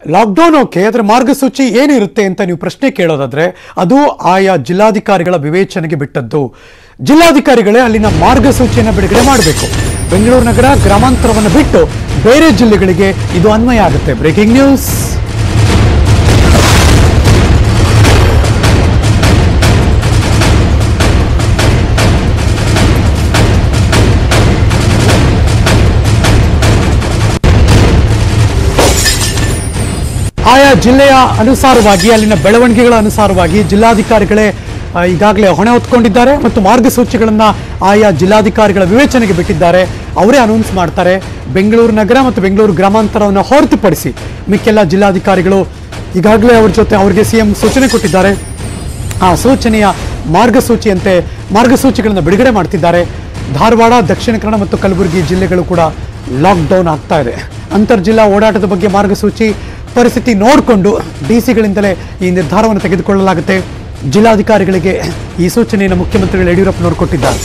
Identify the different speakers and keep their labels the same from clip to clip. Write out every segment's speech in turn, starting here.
Speaker 1: Lockdown okay ಅದರ ಮಾರ್ಗಸೂಚಿ ಏನಿರುತ್ತೆ ಅಂತ ನೀವು ಪ್ರಶ್ನೆ ಕೇಳೋದಾದ್ರೆ ಅದು ಆಯಾ ಜಿಲ್ಲಾಧಿಕಾರಿಗಳ ವಿವೇಚನೆಗೆ ಬಿಟ್ಟದ್ದು ಜಿಲ್ಲಾಧಿಕಾರಿಗಳೇ ಅಲ್ಲಿನ ಮಾರ್ಗಸೂಚಿಯನ್ನು ಬಿಡುಗಡೆ ಮಾಡಬೇಕು ಬೆಂಗಳೂರು ನಗರ ಗ್ರಾಮಾಂತರವನ್ನು ಬಿಟ್ಟು ಬೇರೆ ಜಿಲ್ಲೆಗಳಿಗೆ ಇದು ಅನ್ವಯ ಆಗುತ್ತೆ ಬ್ರೇಕಿಂಗ್ ನ್ಯೂಸ್ ಆಯಾ ಜಿಲ್ಲೆಯ ಅನುಸಾರವಾಗಿ ಅಲ್ಲಿನ ಬೆಳವಣಿಗೆಗಳ ಅನುಸಾರವಾಗಿ ಜಿಲ್ಲಾಧಿಕಾರಿಗಳೇ ಆ, ಈಗಾಗಲೇ ಹೊಣೆ ಹೊತ್ಕೊಂಡಿದ್ದಾರೆ ಮತ್ತು ಮಾರ್ಗಸೂಚಿಗಳನ್ನ ಆಯಾ ಜಿಲ್ಲಾಧಿಕಾರಿಗಳ ವಿವೇಚನೆಗೆ ಬಿಟ್ಟಿದ್ದಾರೆ ಅವರೇ ಅನೌನ್ಸ್ ಮಾಡ್ತಾರೆ ಬೆಂಗಳೂರು ನಗರ ಮತ್ತು ಬೆಂಗಳೂರು ಗ್ರಾಮಾಂತರವನ್ನು ಹೊರತುಪಡಿಸಿ ಮಿಕ್ಕೆಲ್ಲ ಜಿಲ್ಲಾಧಿಕಾರಿಗಳು ಈಗಾಗಲೇ ಅವ್ರ ಜೊತೆ ಅವರಿಗೆ ಸಿಎಂ ಸೂಚನೆ ಕೊಟ್ಟಿದ್ದಾರೆ ಆ ಸೂಚನೆಯ ಮಾರ್ಗಸೂಚಿಯಂತೆ ಮಾರ್ಗಸೂಚಿಗಳನ್ನು ಬಿಡುಗಡೆ ಮಾಡ್ತಿದ್ದಾರೆ ಧಾರವಾಡ ದಕ್ಷಿಣ ಕನ್ನಡ ಮತ್ತು ಕಲಬುರಗಿ ಜಿಲ್ಲೆಗಳು ಕೂಡ ಲಾಕ್ಡೌನ್ ಆಗ್ತಾ ಇದೆ ಅಂತರ್ಜಿಲ್ಲಾ ಓಡಾಟದ ಬಗ್ಗೆ ಮಾರ್ಗಸೂಚಿ ಪರಿಸ್ಥಿತಿ ನೋಡಿಕೊಂಡು ಡಿ ಸಿಗಳಿಂದಲೇ ಈ ನಿರ್ಧಾರವನ್ನು ತೆಗೆದುಕೊಳ್ಳಲಾಗುತ್ತೆ ಜಿಲ್ಲಾಧಿಕಾರಿಗಳಿಗೆ ಈ ಸೂಚನೆಯನ್ನು ಮುಖ್ಯಮಂತ್ರಿಗಳು ಯಡಿಯೂರಪ್ಪನವರು ಕೊಟ್ಟಿದ್ದಾರೆ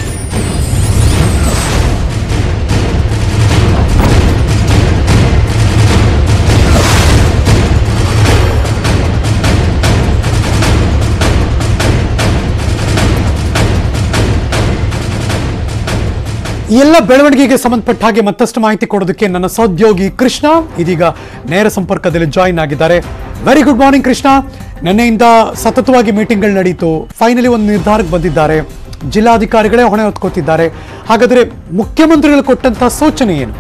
Speaker 1: ಈ ಎಲ್ಲ ಬೆಳವಣಿಗೆಗೆ ಸಂಬಂಧಪಟ್ಟ ಹಾಗೆ ಮತ್ತಷ್ಟು ಮಾಹಿತಿ ಕೊಡೋದಕ್ಕೆ ನನ್ನ ಸಹೋದ್ಯೋಗಿ ಕೃಷ್ಣ ಇದೀಗ ನೇರ ಸಂಪರ್ಕದಲ್ಲಿ ಜಾಯಿನ್ ಆಗಿದ್ದಾರೆ ವೆರಿ ಗುಡ್ ಮಾರ್ನಿಂಗ್ ಕೃಷ್ಣ ನಿನ್ನೆಯಿಂದ ಸತತವಾಗಿ ಮೀಟಿಂಗ್ಗಳು ನಡೀತು ಫೈನಲಿ ಒಂದು ನಿರ್ಧಾರಕ್ಕೆ ಬಂದಿದ್ದಾರೆ ಜಿಲ್ಲಾಧಿಕಾರಿಗಳೇ ಹೊಣೆ ಹೊತ್ಕೋತಿದ್ದಾರೆ ಹಾಗಾದ್ರೆ ಮುಖ್ಯಮಂತ್ರಿಗಳು ಕೊಟ್ಟಂತಹ ಸೂಚನೆ ಏನು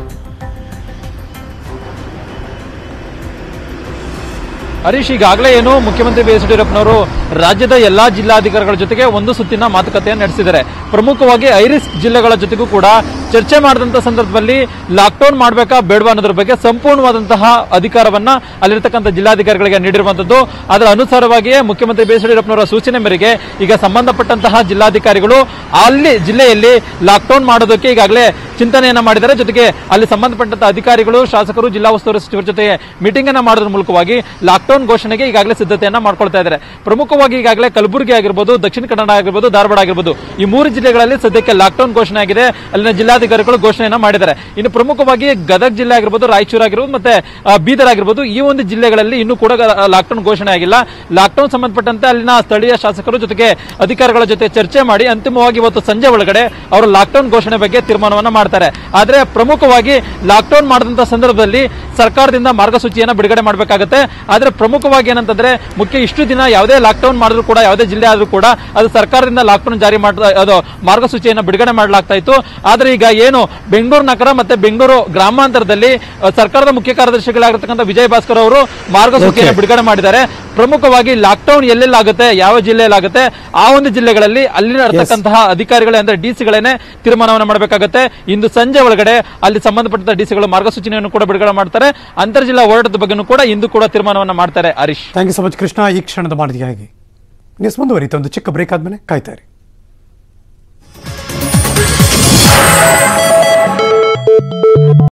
Speaker 2: ಹರೀಶ್ ಈಗಾಗಲೇ ಏನು ಮುಖ್ಯಮಂತ್ರಿ ಬಿ ಎಸ್ ಯಡಿಯೂರಪ್ಪನವರು ರಾಜ್ಯದ ಎಲ್ಲಾ ಜಿಲ್ಲಾಧಿಕಾರಿಗಳ ಜೊತೆಗೆ ಒಂದು ಸುತ್ತಿನ ಮಾತುಕತೆಯನ್ನು ನಡೆಸಿದ್ದಾರೆ ಪ್ರಮುಖವಾಗಿ ಐರಿಸ್ ಜಿಲ್ಲೆಗಳ ಜೊತೆಗೂ ಕೂಡ ಚರ್ಚೆ ಮಾಡಿದಂತ ಸಂದರ್ಭದಲ್ಲಿ ಲಾಕ್ಡೌನ್ ಮಾಡಬೇಕಾ ಬೇಡವಾ ಅನ್ನೋದ್ರ ಬಗ್ಗೆ ಸಂಪೂರ್ಣವಾದಂತಹ ಅಧಿಕಾರವನ್ನ ಅಲ್ಲಿರ್ತಕ್ಕಂಥ ಜಿಲ್ಲಾಧಿಕಾರಿಗಳಿಗೆ ನೀಡಿರುವಂತದ್ದು ಅದರ ಅನುಸಾರವಾಗಿಯೇ ಮುಖ್ಯಮಂತ್ರಿ ಬಿ ಎಸ್ ಯಡಿಯೂರಪ್ಪನವರ ಸೂಚನೆ ಮೇರೆಗೆ ಈಗ ಸಂಬಂಧಪಟ್ಟಂತಹ ಜಿಲ್ಲಾಧಿಕಾರಿಗಳು ಅಲ್ಲಿ ಜಿಲ್ಲೆಯಲ್ಲಿ ಲಾಕ್ಡೌನ್ ಮಾಡೋದಕ್ಕೆ ಈಗಾಗಲೇ ಚಿಂತನೆಯನ್ನ ಮಾಡಿದ್ದಾರೆ ಜೊತೆಗೆ ಅಲ್ಲಿ ಸಂಬಂಧಪಟ್ಟಂತ ಅಧಿಕಾರಿಗಳು ಶಾಸಕರು ಜಿಲ್ಲಾ ಉಸ್ತುವಾರಿ ಸಚಿವರ ಜೊತೆಗೆ ಮೀಟಿಂಗ್ ಅನ್ನ ಮಾಡೋದ್ರ ಮೂಲಕವಾಗಿ ಲಾಕ್ಡೌನ್ ಘೋಷಣೆಗೆ ಈಗಾಗಲೇ ಸಿದ್ಧತೆಯನ್ನ ಮಾಡ್ಕೊಳ್ತಾ ಇದ್ದಾರೆ ಪ್ರಮುಖವಾಗಿ ಈಗಾಗಲೇ ಕಲಬುರಗಿ ಆಗಿರ್ಬೋದು ದಕ್ಷಿಣ ಕನ್ನಡ ಆಗಿರ್ಬೋದು ಧಾರವಾಡ ಆಗಿರ್ಬೋದು ಈ ಮೂರು ಜಿಲ್ಲೆಗಳಲ್ಲಿ ಸದ್ಯಕ್ಕೆ ಲಾಕ್ಡೌನ್ ಘೋಷಣೆ ಆಗಿದೆ ಅಲ್ಲಿನ ಜಿಲ್ಲಾಧಿಕಾರಿಗಳು ಘೋಷಣೆಯನ್ನ ಮಾಡಿದ್ದಾರೆ ಇನ್ನು ಪ್ರಮುಖವಾಗಿ ಗದಗ ಜಿಲ್ಲೆ ಆಗಿರ್ಬೋದು ರಾಯಚೂರು ಆಗಿರ್ಬೋದು ಮತ್ತೆ ಆ, ಬೀದರ್ ಆಗಿರ್ಬೋದು ಈ ಒಂದು ಜಿಲ್ಲೆಗಳಲ್ಲಿ ಇನ್ನೂ ಕೂಡ ಲಾಕ್ಡೌನ್ ಘೋಷಣೆ ಆಗಿಲ್ಲ ಲಾಕ್ಡೌನ್ ಸಂಬಂಧಪಟ್ಟಂತೆ ಅಲ್ಲಿನ ಸ್ಥಳೀಯ ಶಾಸಕರು ಜೊತೆಗೆ ಅಧಿಕಾರಿಗಳ ಜೊತೆ ಚರ್ಚೆ ಮಾಡಿ ಅಂತಿಮವಾಗಿ ಇವತ್ತು ಸಂಜೆ ಒಳಗಡೆ ಅವರು ಲಾಕ್ಡೌನ್ ಘೋಷಣೆ ಬಗ್ಗೆ ತೀರ್ಮಾನವನ್ನ ಮಾಡ್ತಾರೆ ಆದ್ರೆ ಪ್ರಮುಖವಾಗಿ ಲಾಕ್ಡೌನ್ ಮಾಡಿದಂತ ಸಂದರ್ಭದಲ್ಲಿ ಸರ್ಕಾರದಿಂದ ಮಾರ್ಗಸೂಚಿಯನ್ನ ಬಿಡುಗಡೆ ಮಾಡಬೇಕಾಗುತ್ತೆ ಆದ್ರೆ ಪ್ರಮುಖವಾಗಿ ಏನಂತಂದ್ರೆ ಮುಖ್ಯ ಇಷ್ಟು ದಿನ ಯಾವುದೇ ಲಾಕ್ಡೌನ್ ಮಾಡಿದ್ರು ಕೂಡ ಯಾವುದೇ ಜಿಲ್ಲೆ ಆದ್ರೂ ಕೂಡ ಅದು ಸರ್ಕಾರದಿಂದ ಲಾಕ್ಡೌನ್ ಜಾರಿ ಮಾಡ್ತಾ ಅದು ಮಾರ್ಗಸೂಚಿಯನ್ನ ಬಿಡುಗಡೆ ಮಾಡಲಾಗ್ತಾ ಇತ್ತು ಆದ್ರೆ ಈಗ ಏನು ಬೆಂಗಳೂರು ನಗರ ಮತ್ತೆ ಬೆಂಗಳೂರು ಗ್ರಾಮಾಂತರದಲ್ಲಿ ಅ, ಸರ್ಕಾರದ ಮುಖ್ಯ ಕಾರ್ಯದರ್ಶಿಗಳಾಗಿರ್ತಕ್ಕಂಥ ವಿಜಯ್ ಭಾಸ್ಕರ್ ಅವರು ಮಾರ್ಗಸೂಚಿಯನ್ನು
Speaker 1: Okay.
Speaker 2: ಬಿಡುಗಡೆ ಮಾಡಿದ್ದಾರೆ ಪ್ರಮುಖವಾಗಿ ಲಾಕ್ಡೌನ್ ಎಲ್ಲೆಲ್ಲಾಗುತ್ತೆ ಯಾವ ಜಿಲ್ಲೆಯಲ್ಲಾಗುತ್ತೆ ಆ ಒಂದು ಜಿಲ್ಲೆಗಳಲ್ಲಿ ಅಲ್ಲಿನ ಇರ್ತಕ್ಕಂತಹ ಅಧಿಕಾರಿಗಳೇ ಅಂದ್ರೆ ಡಿಸಿಗಳೇನೆ ತೀರ್ಮಾನವನ್ನು ಮಾಡಬೇಕಾಗುತ್ತೆ ಇಂದು ಸಂಜೆ ಒಳಗಡೆ ಅಲ್ಲಿ ಸಂಬಂಧಪಟ್ಟ ಡಿಸಿಗಳು ಮಾರ್ಗಸೂಚನೆಯನ್ನು ಕೂಡ ಬಿಡುಗಡೆ ಮಾಡ್ತಾರೆ ಅಂತರ್ ಜಿಲ್ಲಾ ಹೋರಾಟದ ಬಗ್ಗೆನೂ ಕೂಡ ಇಂದು ಕೂಡ ತೀರ್ಮಾನವನ್ನ ಮಾಡ್ತಾರೆ Harish
Speaker 1: thank you so much Krishna ಈ ಕ್ಷಣದ ಮಾಡಿದ ಹಾಗೆ ನ್ಯೂಸ್ ಮುಂದುವರಿತು ಒಂದು ಚಿಕ್ಕ ಬ್ರೇಕ್ ಆದ್ಮೇಲೆ ಕಾಯ್ತಾ ಇರಿ